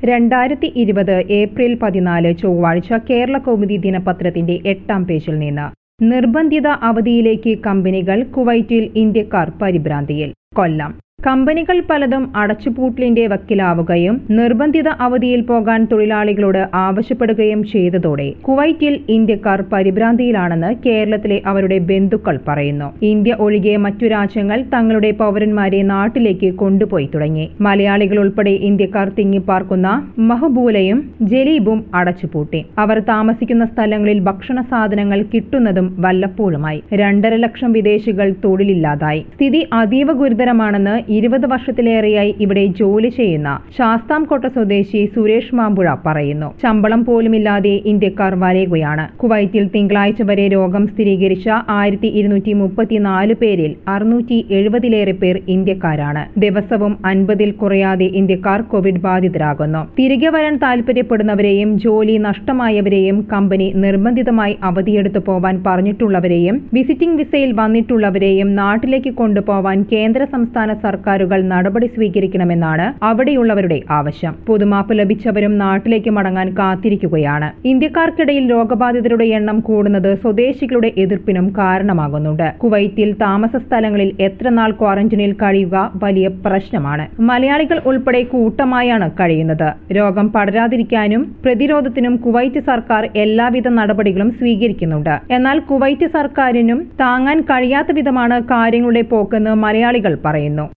രണ്ടായിരത്തി ഇരുപത് ഏപ്രിൽ പതിനാല് ചൊവ്വാഴ്ച കേരള കൗമുദി ദിനപത്രത്തിന്റെ എട്ടാം പേജിൽ നിന്ന് നിർബന്ധിത അവധിയിലേക്ക് കമ്പനികൾ കുവൈറ്റിൽ ഇന്ത്യക്കാർ പരിഭ്രാന്തിയിൽ കൊല്ലം കമ്പനികൾ പലതും അടച്ചുപൂട്ടലിന്റെ വക്കിലാവുകയും നിർബന്ധിത അവധിയിൽ പോകാൻ തൊഴിലാളികളോട് ആവശ്യപ്പെടുകയും ചെയ്തതോടെ കുവൈറ്റിൽ ഇന്ത്യക്കാർ പരിഭ്രാന്തിയിലാണെന്ന് കേരളത്തിലെ അവരുടെ ബന്ധുക്കൾ പറയുന്നു ഇന്ത്യ ഒഴികെ മറ്റു രാജ്യങ്ങൾ തങ്ങളുടെ പൗരന്മാരെ നാട്ടിലേക്ക് കൊണ്ടുപോയി തുടങ്ങി മലയാളികൾ ഉൾപ്പെടെ ഇന്ത്യക്കാർ തിങ്ങിപ്പാർക്കുന്ന മഹബൂലയും ജലീബും അടച്ചുപൂട്ടി അവർ താമസിക്കുന്ന സ്ഥലങ്ങളിൽ ഭക്ഷണ സാധനങ്ങൾ കിട്ടുന്നതും വല്ലപ്പോഴുമായി രണ്ടര ലക്ഷം വിദേശികൾ തൊഴിലില്ലാതായി സ്ഥിതി അതീവ ഗുരുതരമാണെന്ന് ഇരുപത് വർഷത്തിലേറെയായി ഇവിടെ ജോലി ചെയ്യുന്ന ശാസ്താംകോട്ട സ്വദേശി സുരേഷ് മാമ്പുഴ പറയുന്നു ശമ്പളം പോലുമില്ലാതെ ഇന്ത്യക്കാർ വരയുകയാണ് കുവൈറ്റിൽ തിങ്കളാഴ്ച വരെ രോഗം സ്ഥിരീകരിച്ച ആയിരത്തി ഇരുന്നൂറ്റി മുപ്പത്തിനാല് പേരിൽ അറുന്നൂറ്റി എഴുപതിലേറെ പേർ ഇന്ത്യക്കാരാണ് ദിവസവും അൻപതിൽ കുറയാതെ ഇന്ത്യക്കാർ കോവിഡ് ബാധിതരാകുന്നു തിരികെ വരാൻ താൽപര്യപ്പെടുന്നവരെയും ജോലി നഷ്ടമായവരെയും കമ്പനി നിർബന്ധിതമായി അവധിയെടുത്തു പോവാൻ പറഞ്ഞിട്ടുള്ളവരെയും വിസിറ്റിംഗ് വിസയിൽ വന്നിട്ടുള്ളവരെയും നാട്ടിലേക്ക് കൊണ്ടുപോവാൻ കേന്ദ്ര സംസ്ഥാന സർക്കാരുകൾ നടപടി സ്വീകരിക്കണമെന്നാണ് അവിടെയുള്ളവരുടെ ആവശ്യം പൊതുമാപ്പ് ലഭിച്ചവരും നാട്ടിലേക്ക് മടങ്ങാൻ കാത്തിരിക്കുകയാണ് ഇന്ത്യക്കാർക്കിടയിൽ രോഗബാധിതരുടെ എണ്ണം കൂടുന്നത് സ്വദേശികളുടെ എതിർപ്പിനും കാരണമാകുന്നുണ്ട് കുവൈത്തിൽ താമസ സ്ഥലങ്ങളിൽ എത്ര നാൾ ക്വാറന്റീനിൽ കഴിയുക വലിയ പ്രശ്നമാണ് മലയാളികൾ ഉൾപ്പെടെ കൂട്ടമായാണ് കഴിയുന്നത് രോഗം പടരാതിരിക്കാനും പ്രതിരോധത്തിനും കുവൈറ്റ് സർക്കാർ എല്ലാവിധ നടപടികളും സ്വീകരിക്കുന്നുണ്ട് എന്നാൽ കുവൈറ്റ് സർക്കാരിനും താങ്ങാൻ കഴിയാത്ത വിധമാണ് കാര്യങ്ങളുടെ പോക്കെന്ന് മലയാളികൾ പറയുന്നു